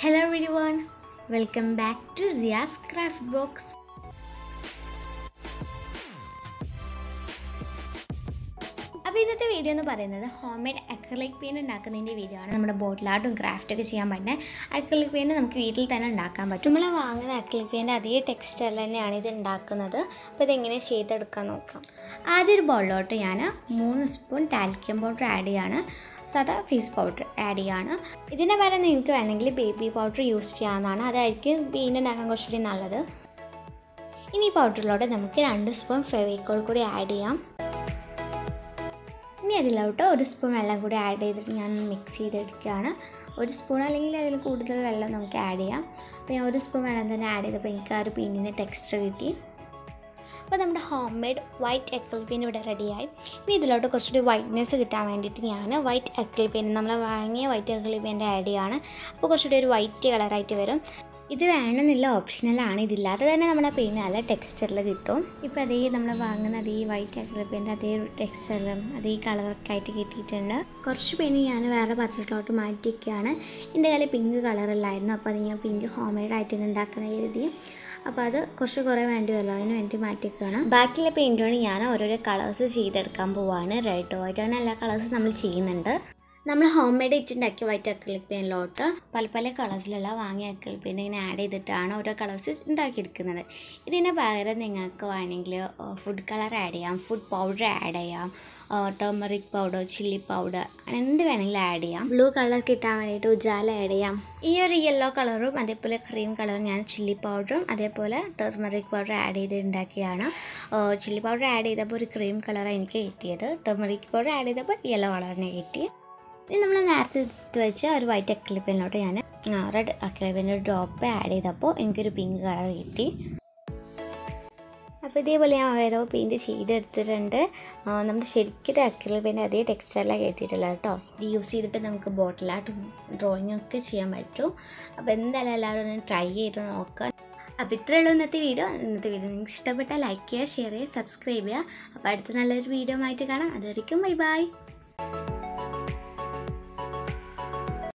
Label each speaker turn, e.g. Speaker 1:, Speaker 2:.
Speaker 1: Hello everyone, welcome back to Zia's Craft Box. അപ്പോൾ ഇന്നത്തെ video എന്ന് പറയുന്നത് ഹോം മെയ്ഡ് അക്രലിക് പെയിൻറ് ഉണ്ടാക്കുന്നതിൻ്റെ വീഡിയോ ആണ് നമ്മുടെ ബോട്ടിൽ ആർട്ടും ക്രാഫ്റ്റ് ഒക്കെ ചെയ്യാൻ പറ്റുന്ന അക്രലിക് പെയിൻറ് നമുക്ക് വീട്ടിൽ തന്നെ ഉണ്ടാക്കാൻ പറ്റും നമ്മൾ വാങ്ങുന്ന അക്രലിക് പെയിൻറ് അതേ ടെക്സ്റ്റൈൽ തന്നെയാണ് ഇത് ഉണ്ടാക്കുന്നത് അപ്പോൾ ഇതെങ്ങനെ ചെയ്തെടുക്കാൻ നോക്കാം ആദ്യം ഒരു ബോളിലോട്ട് ഞാൻ മൂന്ന് സ്പൂൺ ടാൽക്യം പൗഡർ ആഡ് ചെയ്യാണ് സാധാ ഫേസ് പൗഡർ ആഡ് ചെയ്യാണ് ഇതിന് പകരം നിങ്ങൾക്ക് വേണമെങ്കിൽ ബേബി പൗഡർ യൂസ് ചെയ്യാവുന്നതാണ് അതായിരിക്കും പെയിൻ്റ് ഉണ്ടാക്കാൻ കുറച്ചുകൂടി നല്ലത് ഇനി ഈ പൗഡറിലോട്ട് നമുക്ക് രണ്ട് സ്പൂൺ ഫെവിക്കോൾ കൂടി ആഡ് ചെയ്യാം ഇനി അതിലോട്ട് ഒരു സ്പൂൺ വെള്ളം കൂടി ആഡ് ചെയ്തിട്ട് ഞാൻ മിക്സ് ചെയ്തെടുക്കുകയാണ് ഒരു സ്പൂൺ അല്ലെങ്കിൽ അതിൽ കൂടുതൽ വെള്ളം നമുക്ക് ആഡ് ചെയ്യാം അപ്പോൾ ഞാൻ ഒരു സ്പൂൺ വെള്ളം തന്നെ ആഡ് ചെയ്തപ്പോൾ എനിക്ക് ആ ഒരു പെയിൻറ്റിൻ്റെ ടെക്സ്ചർ കിട്ടി അപ്പോൾ നമ്മുടെ home made white acrylic paint ഇവിടെ റെഡിയായി ഇനി ഇതിലോട്ട് കുറച്ചുകൂടി വൈറ്റ്നെസ് കിട്ടാൻ വേണ്ടിയിട്ട് ഞാൻ വൈറ്റ് അക്കിൾ പെയിൻ നമ്മൾ വാങ്ങിയ വൈറ്റ് അക്കിൾ പെയിൻ്റ് ആഡ് ചെയ്യാണ് അപ്പോൾ കുറച്ചുകൂടി ഒരു വൈറ്റ് കളറായിട്ട് വരും ഇത് വേണമെന്നില്ല ഓപ്ഷണലാണ് ഇതില്ലാതെ തന്നെ നമ്മുടെ പെയിൻ നല്ല ടെക്സ്ചറിൽ കിട്ടും ഇപ്പോൾ അതേ നമ്മൾ വാങ്ങുന്ന അതേ വൈറ്റ് അക്രലിൻ്റെ അതേ ടെക്സ്ചറിലും അതേ കളറൊക്കെ ആയിട്ട് കിട്ടിയിട്ടുണ്ട് കുറച്ച് പെയിൻ ഞാൻ വേറെ പാത്രത്തിലോട്ട് മാറ്റിയൊക്കെയാണ് എൻ്റെ കയ്യിൽ പിങ്ക് കളറില്ലായിരുന്നു അപ്പോൾ അത് ഞാൻ പിങ്ക് ഹോം മെയ്ഡ് ആയിട്ട് ഉണ്ടാക്കുന്ന കരുതി അപ്പോൾ അത് കുറച്ച് കുറേ വേണ്ടി വരുമല്ലോ അതിന് വേണ്ടി മാറ്റിയൊക്കെയാണ് ബാക്കിയുള്ള പെയിൻറ്റുകൊണ്ട് ഞാൻ ഓരോരോ കളേഴ്സ് ചെയ്തെടുക്കാൻ പോവാണ് റെഡ് വൈറ്റ് അങ്ങനെ എല്ലാ കളേഴ്സും നമ്മൾ ചെയ്യുന്നുണ്ട് നമ്മൾ ഹോം മെയ്ഡ് ഇട്ടുണ്ടാക്കിയ വൈറ്റ് അക്രിലിക് പെയിനിലോട്ട് പല പല കളേഴ്സിലുള്ള വാങ്ങിയ അക്രിലിക് പെയിൻ ഇങ്ങനെ ആഡ് ചെയ്തിട്ടാണ് ഓരോ കളേഴ്സ് ഉണ്ടാക്കിയെടുക്കുന്നത് ഇതിന് പകരം നിങ്ങൾക്ക് വേണമെങ്കിൽ ഫുഡ് കളർ ആഡ് ചെയ്യാം ഫുഡ് പൗഡർ ആഡ് ചെയ്യാം ടർമറിക് പൗഡർ ചില്ലി പൗഡർ അങ്ങനെ എന്ത് വേണമെങ്കിലും ആഡ് ചെയ്യാം ബ്ലൂ കളർ കിട്ടാൻ വേണ്ടിയിട്ട് ഉജാല ആഡ് ചെയ്യാം ഈ ഒരു യെല്ലോ കളറും അതേപോലെ ക്രീം കളറും ഞാൻ ചില്ലി പൗഡറും അതേപോലെ ടർമറിക് പൗഡർ ആഡ് ചെയ്ത് ഉണ്ടാക്കിയാണ് ചില്ലി പൗഡർ ആഡ് ചെയ്തപ്പോൾ ഒരു ക്രീം കളറാണ് എനിക്ക് കിട്ടിയത് ടർമറിക് പൗഡർ ആഡ് ചെയ്തപ്പോൾ യെല്ലോ കളറിനെ കിട്ടി ഇനി നമ്മൾ നേരത്തെ എടുത്ത് വെച്ച ഒരു വൈറ്റ് അക്ലിപ്പിലോട്ട് ഞാൻ റെഡ് അക്ലിപ്പിൻ്റെ ഒരു ഡ്രോപ്പ് ആഡ് ചെയ്തപ്പോൾ എനിക്കൊരു പിങ്ക് കളർ കിട്ടി അപ്പോൾ ഇതേപോലെ ഞാൻ ഓരോ പെയിൻറ്റ് ചെയ്തെടുത്തിട്ടുണ്ട് നമ്മുടെ ശരിക്കും അക്രിലിക് പെയിൻറ്റ് അതേ ടെക്സ്ചറിലാണ് കയറ്റിയിട്ടുള്ളത് കേട്ടോ ഇത് യൂസ് ചെയ്തിട്ട് നമുക്ക് ബോട്ടിലായിട്ടും ഡ്രോയിങ് ഒക്കെ ചെയ്യാൻ പറ്റും അപ്പോൾ എന്തായാലും എല്ലാവരും ഒന്ന് ട്രൈ ചെയ്ത് നോക്കാം അപ്പോൾ ഇത്രയേ ഉള്ളൂ ഇന്നത്തെ വീഡിയോ ഇന്നത്തെ വീഡിയോ നിങ്ങൾക്ക് ഇഷ്ടപ്പെട്ടാൽ ലൈക്ക് ചെയ്യുക ഷെയർ ചെയ്യുക സബ്സ്ക്രൈബ് ചെയ്യുക അപ്പോൾ അടുത്ത നല്ലൊരു വീഡിയോ ആയിട്ട് കാണാം അതുവരെയും ബൈ ബൈ